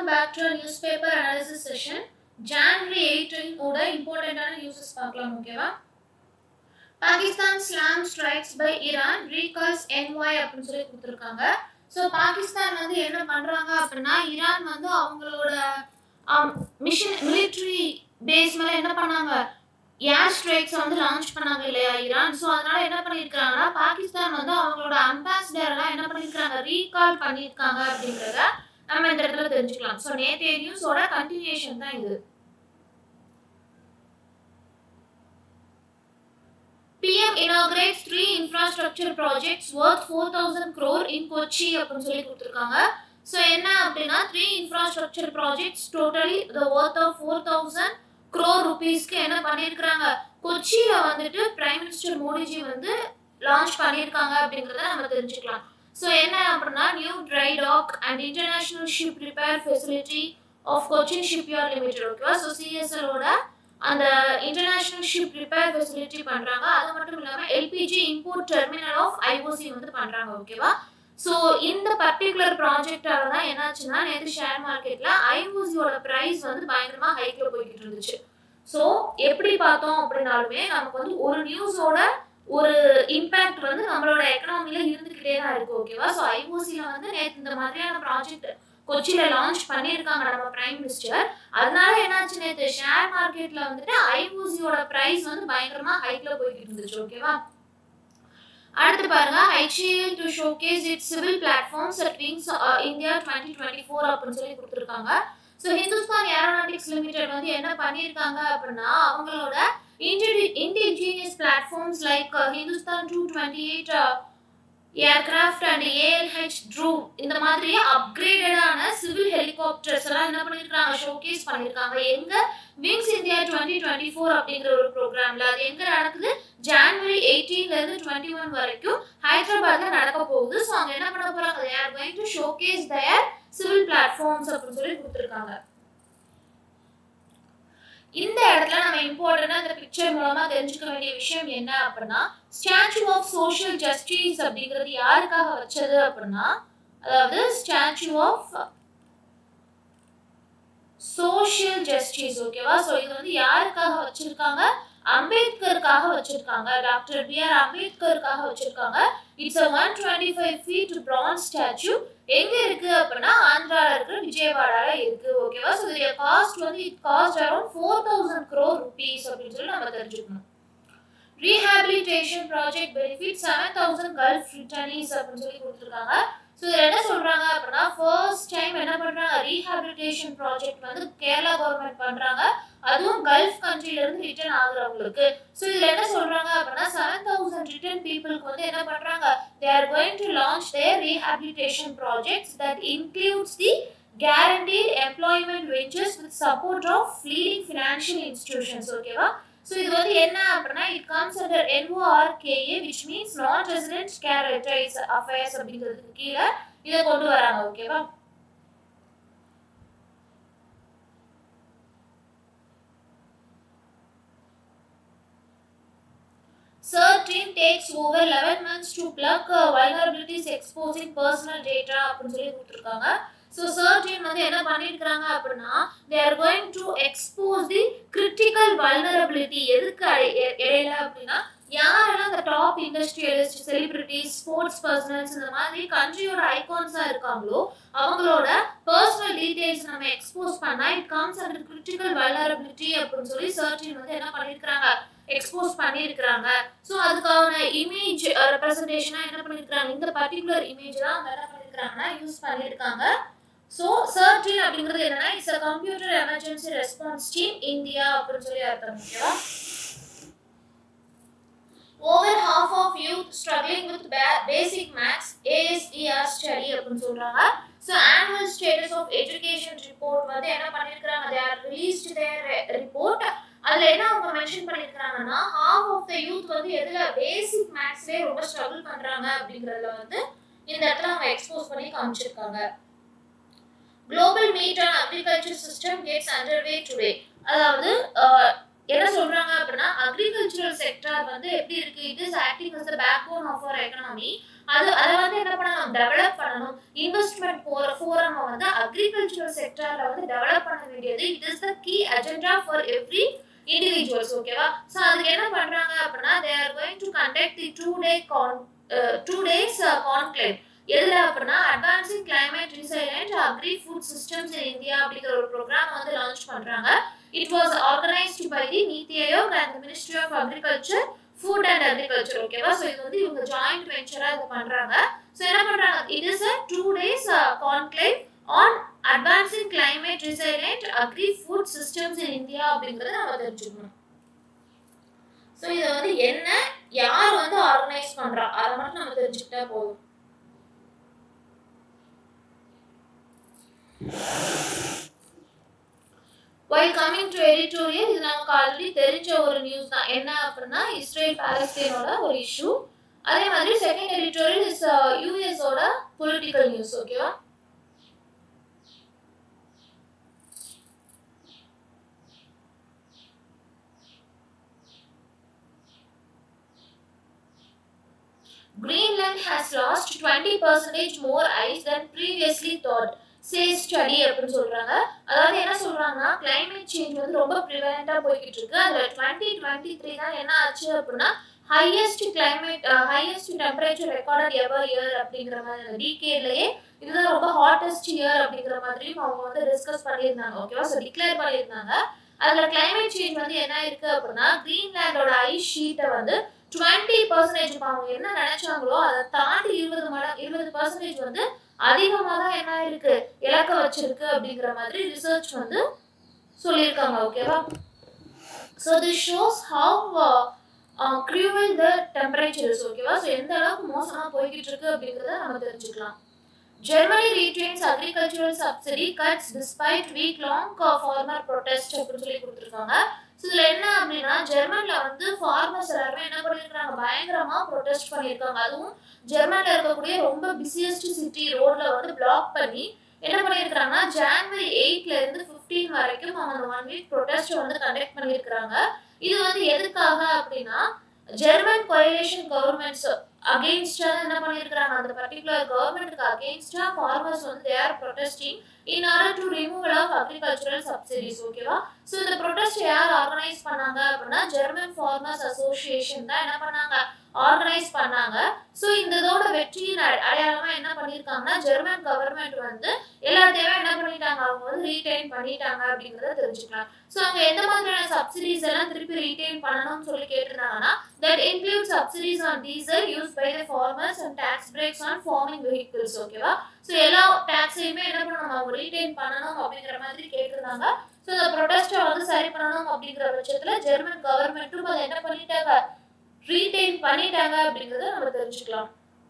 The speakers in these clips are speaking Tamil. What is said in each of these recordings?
Back to news paper analysis session January eighteen ஓட இம்பார்ட்டண்ட்டான நியூஸஸ் பார்க்கலாம் ஓகேவா Pakistan slam strikes by Iran recalls envoy அப்படின்னு சொல்லி கொடுத்துருக்காங்க ஸோ பாகிஸ்தான் வந்து என்ன பண்ணுறாங்க அப்படின்னா ஈரான் வந்து அவங்களோட மிஷன் மிலிட்ரி பேஸ் மேலே என்ன பண்ணாங்க ஏர் ஸ்ட்ரைக்ஸ் வந்து லான்ச் பண்ணாங்க இல்லையா ஈரான் ஸோ அதனால என்ன பண்ணியிருக்காங்கன்னா பாகிஸ்தான் வந்து அவங்களோட அம்பாசிடர்லாம் என்ன பண்ணியிருக்காங்க ரீகால் பண்ணியிருக்காங்க அப்படிங்கிறத நம்ம இந்த இடத்துல தெரிஞ்சுக்கலாம் ஸோ நேற்றைய நியூஸோட கண்டினியூஷன் தான் இது PM inaugurates three infrastructure projects worth 4000 crore in Kochi அப்படின்னு சொல்லி கொடுத்துருக்காங்க ஸோ என்ன அப்படின்னா three infrastructure projects totally the worth of four thousand crore ருபீஸ்க்கு என்ன பண்ணியிருக்கிறாங்க கொச்சியில் வந்துட்டு பிரைம் மினிஸ்டர் மோடிஜி வந்து லான்ச் பண்ணியிருக்காங்க அப்படிங்கிறத நம்ம தெரிஞ்சுக்கலாம் ஸோ என்ன அப்படின்னா new dry dock and international ship repair facility of Cochin shipyard limited ஓகேவா ஸோ சிஎஸ்எலோட அந்த இன்டர்நேஷனல் ஷிப் ரிப்பேர் ஃபெசிலிட்டி பண்ணுறாங்க அது மட்டும் இல்லாமல் LPG import terminal of IOC வந்து பண்ணுறாங்க ஓகேவா ஸோ இந்த பர்டிகுலர் ப்ராஜெக்டால தான் என்னாச்சுன்னா நேற்று ஷேர் மார்க்கெட்டில் ஐஓசியோட ப்ரைஸ் வந்து பயங்கரமாக ஹைக்கில் போய்கிட்டு இருந்துச்சு ஸோ எப்படி பார்த்தோம் அப்படின்னாலுமே நமக்கு வந்து ஒரு நியூஸோட ஒரு இம்பேக்ட் வந்து நம்மளோட எக்கனாமில இருந்துகிட்டே தான் இருக்கு ஓகேவா ஸோ ஐஓசியில் வந்து நேற்று இந்த மாதிரியான ப்ராஜெக்ட் கொச்சியில லான்ச் பண்ணியிருக்காங்க நம்ம பிரைம் மினிஸ்டர் அதனால என்னாச்சு நேற்று ஷேர் மார்க்கெட்ல வந்துட்டு ஐஓசியோட ப்ரைஸ் வந்து பயங்கரமா ஹைக்ல போய்கிட்டு இருந்துச்சு ஓகேவா அடுத்து பாருங்க HCL to showcase it civil platforms at Wings India twenty twenty four அப்படின்னு சொல்லி கொடுத்துருக்காங்க ஸோ ஹிந்துஸ்தான் ஏரோநாட்டிக்ஸ் லிமிடெட் வந்து என்ன பண்ணியிருக்காங்க அப்படின்னா அவங்களோட indigenous platforms like Hindustan two twenty eight aircraft and ALH Dhruv இந்த மாதிரி அப்கிரேடடான சிவில் ஹெலிகாப்டர்ஸ் எல்லாம் என்ன பண்ணிருக்காங்க ஷோகேஸ் பண்ணிருக்காங்க எங்க Wings India twenty twenty four அப்படிங்கிற ஒரு ப்ரோக்ராம்ல அது எங்க நடக்குது ஜான்வரி எயிட்டீன்ல இருந்து டுவெண்ட்டி ஒன் வரைக்கும் ஹைதராபாத்ல நடக்க போகுது ஸோ அங்க என்ன பண்ண போறாங்க they are going to showcase their civil platforms அப்படின்னு சொல்லி கொடுத்துருக்காங்க இந்த இடத்துல நம்ம இம்பார்ட்டண்டா இந்த பிக்சர் மூலமா தெரிஞ்சுக்க வேண்டிய விஷயம் என்ன அப்படின்னா ஸ்டாச்சு ஆஃப் சோஷியல் ஜஸ்டிஸ் அப்படிங்கிறது யாருக்காக வச்சது அப்படின்னா அதாவது ஸ்டாச்சு ஆஃப் சோஷியல் ஜஸ்டிஸ் ஓகேவா ஸோ இது வந்து யாருக்காக வச்சிருக்காங்க அம்பேத்கருக்காக வச்சிருக்காங்க டாக்டர் பி ஆர் அம்பேத்கருக்காக வச்சிருக்காங்க it's a one twenty five feet bronze statue எங்க இருக்கு அப்படின்னா ஆந்திரால இருக்கிற விஜயவாடால இருக்கு ஓகேவா ஸோ இதோட காஸ்ட் வந்து it cost around four thousand crore rupees அப்படின்னு சொல்லி நம்ம தெரிஞ்சுக்கணும் rehabilitation project benefit seven thousand gulf returnees அப்படின்னு சொல்லி கொடுத்துருக்காங்க ஸோ இதில் என்ன சொல்றாங்க அப்படின்னா ஃபர்ஸ்ட் டைம் என்ன பண்றாங்க ரீஹாபிலிட்டேஷன் ப்ராஜெக்ட் வந்து கேரளா கவர்மெண்ட் பண்றாங்க அதுவும் கல்ஃப் கண்ட்ரில இருந்து ரிட்டர்ன் ஆகுறவங்களுக்கு ஸோ இதுல என்ன சொல்றாங்க அப்படின்னா செவன் தௌசண்ட் ரிட்டர்ன் பீப்புளுக்கு வந்து என்ன பண்றாங்க they are going to launch their rehabilitation projects that includes the guaranteed employment wages with support of leading financial institutions ஓகேவா ஸோ இது வந்து என்ன அப்படின்னா it comes under NORKA which means non resident care rights affairs அப்படிங்கிறதுக்கு கீழே இதை கொண்டு வராங்க ஓகேவா CERT team takes over 11 months to plug uh, vulnerabilities exposing personal data அப்படின்னு சொல்லி கொடுத்துருக்காங்க ஸோ சர்ச் டீம் வந்து என்ன பண்ணியிருக்கிறாங்க அப்படின்னா they are going to expose the critical vulnerability எதுக்கு இடையில அப்படின்னா யாரெல்லாம் அந்த top industrialist celebrities sports personals இந்த மாதிரி கண்ட்ரியோட ஐகான்ஸா இருக்காங்களோ அவங்களோட பர்சனல் டீடைல்ஸ் நம்ம எக்ஸ்போஸ் பண்ணா it comes under critical vulnerability அப்படின்னு சொல்லி சர்ச் டீம் வந்து என்ன பண்ணியிருக்கிறாங்க எக்ஸ்போஸ் பண்ணியிருக்கிறாங்க ஸோ அதுக்கான இமேஜ் ரெப்ரஸன்டேஷனாக என்ன பண்ணியிருக்கிறாங்க இந்த பர்டிகுலர் இமேஜ் தான் அவங்க என்ன பண்ணியிருக்கிறாங்கன்னா யூஸ் பண்ணியிருக்காங்க ஸோ சர்டின் அப்படிங்கிறது என்னன்னா it's a computer emergency response team India அப்படின்னு சொல்லி அர்த்தம் ஓகேவா over half of youth struggling with basic maths ASER study அப்படின்னு சொல்றாங்க so annual status of education report வந்து என்ன பண்ணியிருக்கிறாங்க they are released their report அதுல என்ன அவங்க மென்ஷன் பண்ணியிருக்கிறாங்கன்னா ஹாஃப் ஆஃப் த யூத் வந்து எதுல பேசிக் மேக்ஸ்லேயே ரொம்ப ஸ்ட்ரகிள் பண்றாங்க அப்படிங்கறதுல வந்து இந்த இடத்துல அவங்க எக்ஸ்போஸ் பண்ணி காமிச்சிருக்காங்க global meet on agriculture system gets underway today அதாவது என்ன சொல்றாங்க அப்படின்னா அக்ரிகல்ச்சரல் செக்டார் வந்து எப்படி இருக்கு it is acting as backbone of our economy அது அதை வந்து என்ன பண்ணணும் டெவலப் பண்ணணும் இன்வெஸ்ட்மெண்ட் போற ஃபோரம் வந்து அக்ரிகல்ச்சரல் செக்டார்ல வந்து டெவலப் பண்ண வேண்டியது it is the key agenda for every individuals ஓகேவா ஸோ அதுக்கு என்ன பண்றாங்க அப்படின்னா they are going to conduct the two day con two days conclave எதுல அப்படின்னா advancing climate resilient agri food systems in India அப்படிங்கிற ஒரு ப்ரோக்ராம் வந்து லான்ச் பண்றாங்க it was organised by the Niti Aayog and ministry of agriculture food and agriculture ஓகேவா ஸோ இது வந்து இவங்க ஜாயிண்ட் வெஞ்சரா இது பண்றாங்க ஸோ என்ன பண்றாங்க it is a two days conclave on advancing climate resilient agri food systems in India அப்படிங்கறத நம்ம தெரிஞ்சுக்கணும் ஸோ இதை வந்து என்ன யார் வந்து ஆர்கனைஸ் பண்றா அதை மட்டும் நம்ம தெரிஞ்சுக்கிட்டா போதும் வைல் கமிங் டு எடிட்டோரியல் இது நமக்கு ஆல்ரெடி தெரிஞ்ச ஒரு நியூஸ் தான் என்ன அப்படின்னா இஸ்ரேல் பாலஸ்தீனோட ஒரு இஷ்யூ அதே மாதிரி செகண்ட் எடிட்டோரியல் இஸ் யூஎஸோட பொலிட்டிக்கல் நியூஸ் ஓகேவா Greenland has lost 20% more ice than previously thought. Say study அப்படின்னு சொல்றாங்க அதாவது என்ன சொல்றாங்கன்னா கிளைமேட் சேஞ்ச் வந்து ரொம்ப ப்ரிவெண்டா போய்கிட்டு இருக்கு அதுல டுவெண்ட்டி டுவெண்ட்டி த்ரீ தான் என்ன ஆச்சு அப்படின்னா highest climate highest temperature recorded ever year அப்படிங்கிற மாதிரி டிகேட்லயே இதுதான் ரொம்ப ஹாட்டஸ்ட் இயர் அப்படிங்கிற மாதிரியும் அவங்க வந்து டிஸ்கஸ் பண்ணியிருந்தாங்க ஓகேவா ஸோ டிக்ளேர் பண்ணியிருந்தாங்க அதுல கிளைமேட் சேஞ்ச் வந்து என்ன இருக்கு அப்படின்னா கிரீன்லாண்டோட ஐஸ் ஷீட்டை வந்து டுவெண்ட்டி பர்சன்டேஜ் அவங்க என்ன நினைச்சாங்களோ அதை தாண்டி இருபது மடங்கு இருபது பர்சன்டேஜ் வந்து அதிகமாக தான் என்ன இருக்கு இலக்க வச்சிருக்கு அப்படிங்கிற மாதிரி ரிசர்ச் வந்து சொல்லியிருக்காங்க ஓகேவா so this shows how cruel the temperatures ஓகேவா ஸோ எந்த அளவுக்கு மோசமாக போய்கிட்டு இருக்கு அப்படிங்கிறத நம்ம தெரிஞ்சுக்கலாம் Germany retrains agricultural subsidy cuts despite week long farmer protest அப்படின்னு சொல்லி கொடுத்துருக்காங்க ஸோ இதில் என்ன அப்படின்னா ஜெர்மனில் வந்து ஃபார்மர்ஸ் எல்லாருமே என்ன பண்ணியிருக்காங்க பயங்கரமாக ப்ரொடெஸ்ட் பண்ணியிருக்காங்க அதுவும் ஜெர்மனியில் இருக்கக்கூடிய ரொம்ப பிஸியஸ்ட் சிட்டி ரோடில் வந்து பிளாக் பண்ணி என்ன பண்ணியிருக்காங்கன்னா ஜான்வரி எயிட்ல இருந்து ஃபிஃப்டீன் வரைக்கும் அவங்க அந்த ஒன் வீக் ப்ரொடெஸ்ட் வந்து கண்டக்ட் பண்ணியிருக்கிறாங்க இது வந்து எதுக்காக அப்படின்னா ஜெர்மன் கொயலேஷன் கவர்மெண்ட்ஸ் அகெயின்ஸ்டா என்ன பண்ணியிருக்கிறாங்க அந்த பர்டிகுலர் கவர்மெண்ட்டுக்கு அகெயின்ஸ்டா ஃபார்மர்ஸ் வந்து they are protesting in order to removal of agricultural subsidies ஓகேவா ஸோ இந்த ப்ரொடெஸ்ட் யார் ஆர்கனைஸ் பண்ணாங்க அப்படின்னா ஜெர்மன் ஃபார்மர்ஸ் அசோசியேஷன் தான் என்ன பண்ணாங்க ஆர்கனைஸ் பண்ணாங்க ஸோ இந்த இதோட வெற்றியின் அட- அடையாளமா என்ன பண்ணியிருக்காங்கன்னா ஜெர்மன் கவர்மெண்ட் வந்து எல்லாத்தையுமே என்ன பண்ணிட்டாங்க அவங்க வந்து ரீடைன் பண்ணிட்டாங்க அப்படிங்கறத தெரிஞ்சுக்கலாம் ஸோ அவங்க எந்த மாதிரியான சப்சிடிஸ் எல்லாம் திருப்பி ரீடைன் பண்ணணும்னு சொல்லி கேட்டிருந்தாங்கன்னா that include subsidies on diesel use by the farmers and tax breaks on farming vehicles ஓகேவா ஸோ எல்லா டாக்ஸையுமே என்ன பண்ணணும் அவங்க ரீடைன் பண்ணணும் அப்படிங்கிற மாதிரி கேட்டிருந்தாங்க ஸோ இந்த ப்ரொடெஸ்ட்டை வந்து சரி பண்ணணும் அப்படிங்கிற பட்சத்துல ஜெர்மன் கவர்மெண்ட்டும் அதை என்ன பண்ணிட்டாங்க ரீடைன் பண்ணிட்டாங்க அப்படிங்கறத நம்ம தெரிஞ்சுக்கலாம்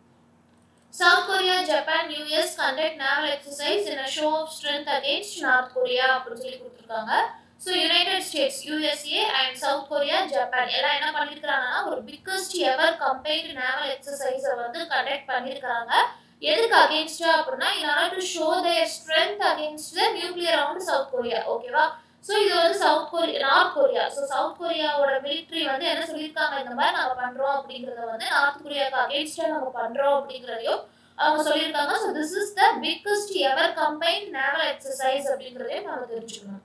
South Korea Japan US conduct naval exercise in show of strength against North Korea அப்படின்னு சொல்லி கொடுத்துருக்காங்க so United States USA and South Korea Japan எல்லாம் என்ன பண்ணியிருக்காங்கன்னா ஒரு பிக்கஸ்ட் எவர் கம்பைன்டு நேவல் எக்ஸசைஸை வந்து கண்டக்ட் பண்ணியிருக்காங்க எதுக்கு அகேன்ஸ்டா அப்படின்னா in order to show their strength against the nuclear round South Korea ஓகேவா ஸோ இது வந்து South Korea North Korea so South கொரியாவோட மிலிட்ரி வந்து என்ன சொல்லியிருக்காங்க இந்த மாதிரி நாங்க பண்றோம் அப்படிங்கறத வந்து நார்த் கொரியாவுக்கு அகேன்ஸ்டா நம்ம பண்றோம் அப்படிங்கறதையும் அவங்க சொல்லியிருக்காங்க so this is the biggest ever combine naval exercise அப்படிங்கறதையும் நம்ம தெரிஞ்சுக்கணும்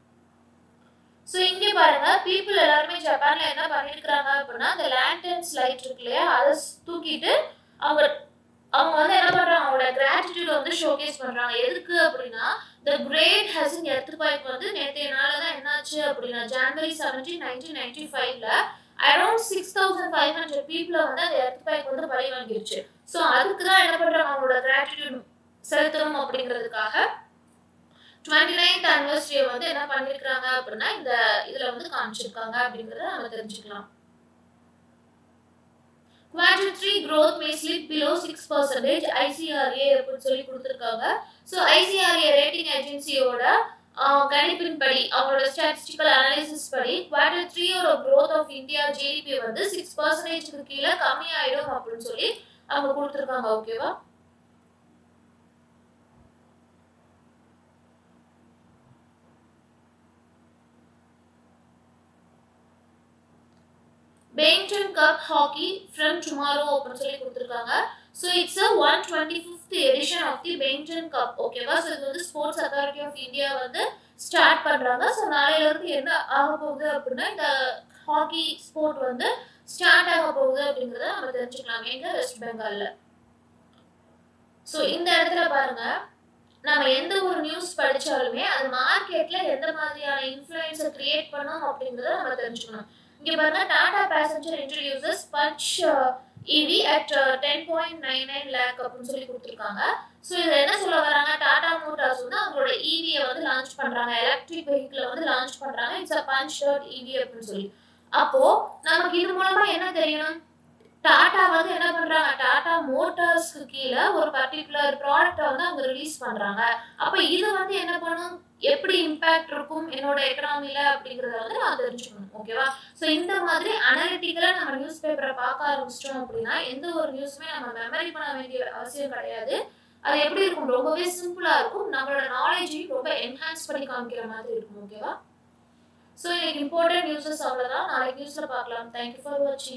ஸோ இங்கே பாருங்க பீப்புள் எல்லாருமே ஜப்பான்ல என்ன பண்ணிருக்காங்க அப்படின்னா அந்த லேண்டன்ஸ் லைட் இருக்கு இல்லையா அதை தூக்கிட்டு அவங்க அவங்க வந்து என்ன பண்றாங்க அவங்களோட கிராட்டிடியூட் வந்து ஷோகேஸ் பண்றாங்க எதுக்கு அப்படின்னா த கிரேட் ஹசன் எர்த்குவைக் வந்து நேற்றைய நாள தான் என்னாச்சு அப்படின்னா ஜான்வரி செவன்டீன் நைன்டீன் நைன்டி ஃபைவ்ல around six thousand five hundred பீப்புளை வந்து அந்த எர்த்குவைக் வந்து பழி வாங்கிருச்சு ஸோ அதுக்கு தான் என்ன பண்றாங்க அவங்களோட கிராட்டிடியூட் செலுத்தணும் அப்படிங்கிறதுக்காக டுவெண்ட்டி நைன்த் அனிவர்சரியை வந்து என்ன பண்ணிருக்காங்க அப்படின்னா இந்த இதுல வந்து காமிச்சிருக்காங்க அப்படிங்கறத நம்ம தெரிஞ்சுக்கலாம் quarter three growth may slip below six percentage ICRA அப்படின்னு சொல்லி கொடுத்துருக்காங்க ஸோ ஐசிஆர்ஏ ரேட்டிங் ஏஜென்சியோட கணிப்பின்படி அவங்களோட ஸ்டாட்டிஸ்டிக்கல் அனாலிசிஸ் படி குவார்டர் த்ரீயோட growth ஆஃப் இந்தியா ஜிடிபி வந்து சிக்ஸ் பர்சன்டேஜ்க்கு கீழே கம்மியாயிடும் அப்படின்னு சொல்லி அவங்க கொடுத்துருக்காங்க ஓகேவா Beighton cup hockey from tomorrow அப்படின்னு சொல்லி கொடுத்துருக்காங்க so it's a one twenty fifth edition of the Beighton cup ஓகேவா ஸோ இது வந்து ஸ்போர்ட்ஸ் அத்தாரிட்டி ஆஃப் இந்தியா வந்து ஸ்டார்ட் பண்ணுறாங்க ஸோ நாளையிலேருந்து என்ன ஆக போகுது அப்படின்னா இந்த ஹாக்கி ஸ்போர்ட் வந்து ஸ்டார்ட் ஆக போகுது அப்படிங்கிறத நம்ம தெரிஞ்சுக்கலாம் எங்க வெஸ்ட் பெங்காலில் ஸோ இந்த இடத்துல பாருங்க நம்ம எந்த ஒரு நியூஸ் படிச்சாலுமே அது மார்க்கெட்ல எந்த மாதிரியான இன்ஃப்ளூயன்ஸை கிரியேட் பண்ணும் அப்படிங்கறத நம்ம தெரிஞ்சுக்கணும் இங்க பாருங்க Tata passenger introduces Punch EV at ten point nine nine lakh அப்படின்னு சொல்லி கொடுத்துருக்காங்க ஸோ இதில் என்ன சொல்ல வராங்க டாடா மோட்டார்ஸ் வந்து அவங்களோட இவியை வந்து லான்ச் பண்றாங்க எலக்ட்ரிக் வெஹிக்கிளை வந்து லான்ச் பண்றாங்க it's a Punch dot EV அப்படின்னு சொல்லி அப்போ நமக்கு இது மூலமா என்ன தெரியணும் டாடா வந்து என்ன பண்றாங்க டாடா மோட்டார்ஸ்க்கு கீழே ஒரு பர்டிகுலர் ப்ராடக்ட்டை வந்து அவங்க ரிலீஸ் பண்றாங்க அப்ப இது வந்து என்ன பண்ணும் எப்படி இம்பாக்ட் இருக்கும் என்னோட எக்கனாமில அப்படிங்கறத வந்து நான் தெரிஞ்சுக்கணும் ஓகேவா ஸோ இந்த மாதிரி அனலிட்டிக்கலா நம்ம நியூஸ் பேப்பரை பார்க்க ஆரம்பிச்சிட்டோம் அப்படின்னா எந்த ஒரு நியூஸுமே நம்ம மெமரி பண்ண வேண்டிய அவசியம் கிடையாது அது எப்படி இருக்கும் ரொம்பவே சிம்பிளா இருக்கும் நம்மளோட நாலேஜையும் ரொம்ப என்ஹான்ஸ் பண்ணி காமிக்கிற மாதிரி இருக்கும் ஓகேவா ஸோ எனக்கு இம்பார்ட்டன்ட் நியூஸஸ் அவ்வளோதான் நாளைக்கு நியூஸில் பார்க்கலாம் தேங்க்யூ ஃபார் வாட்சிங்